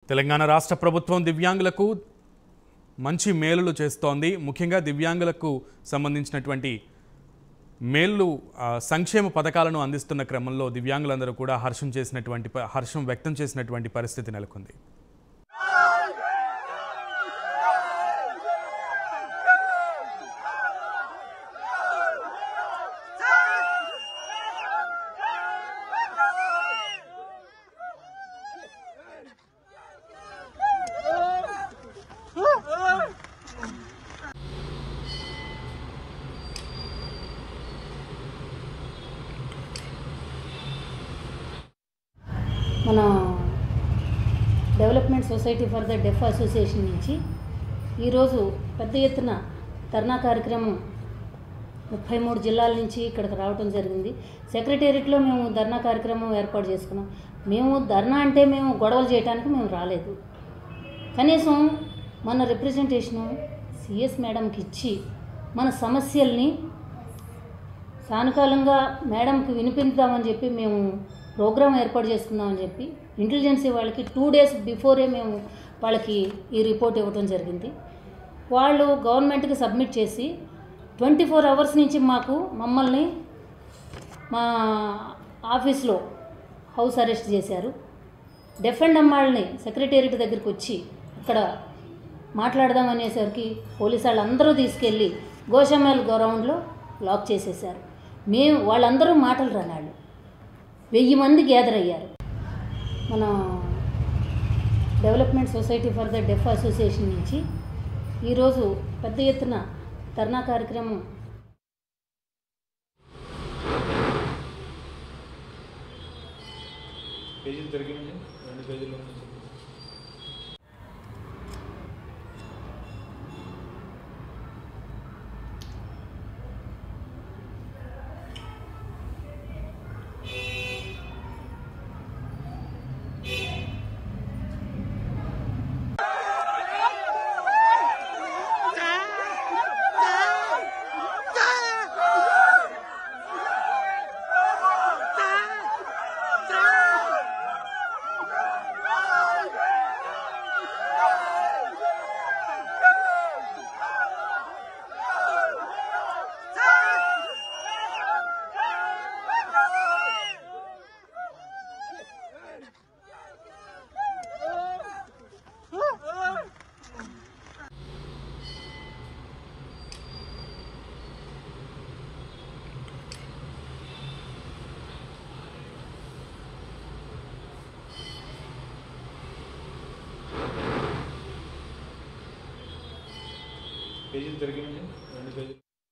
తెలంగాణ రాష్ట్ర ప్రభుత్వం దివ్యాంగులకు మంచి మేలులు చేస్తోంది ముఖ్యంగా దివ్యాంగులకు సంబంధించినటువంటి మేలు ఆ, సంక్షేమ పథకాలను అందిస్తున్న క్రమంలో దివ్యాంగులందరూ కూడా హర్షం చేసినటువంటి ప- హర్షం వ్యక్తం చేసినటువంటి పరిస్థితి నెలకొంది మన development society for the deaf association నుంచి ఈరోజు పెద్ద ఎత్తున ధర్నా కార్యక్రమం ముప్పై మూడు జిల్లాల నుంచి ఇక్కడికి రావడం జరిగింది సెక్రటేరియట్లో మేము ధర్నా కార్యక్రమం ఏర్పాటు చేసుకున్నాం మేము ధర్నా అంటే మేము గొడవలు చేయడానికి మేము రాలేదు కనీసం మన రిప్రజెంటేషను సిఎస్ మేడంకి ఇచ్చి మన సమస్యల్ని సానుకూలంగా మేడంకి వినిపిద్దామని చెప్పి మేము ప్రోగ్రామ్ ఏర్పాటు చేసుకుందామని చెప్పి ఇంటెలిజెన్సీ వాళ్ళకి టూ డేస్ బిఫోరే మేము వాళ్ళకి ఈ రిపోర్ట్ ఇవ్వడం జరిగింది వాళ్ళు గవర్నమెంట్కి సబ్మిట్ చేసి ట్వంటీ ఫోర్ అవర్స్ నుంచి మాకు మమ్మల్ని మా ఆఫీస్లో హౌస్ అరెస్ట్ చేశారు డెఫెండ్ అమ్మాళ్ళని సెక్రటేరియట్ దగ్గరికి వచ్చి అక్కడ మాట్లాడదాం అనేసరికి పోలీసు వాళ్ళందరూ తీసుకెళ్ళి గోషామల్ గ్రౌండ్లో లాక్ చేసేశారు మేము వాళ్ళందరూ మాటలు రానాళ్ళు వెయ్యి మంది గ్యాదర్ అయ్యారు మన development society for the deaf association నుంచి ఈరోజు పెద్ద ఎత్తున ధర్నా కార్యక్రమం పేజీలు తిరిగింది రెండు పేజీలు ఉన్నాయి. పేజీలు తిరిగింది రెండు పేజీలు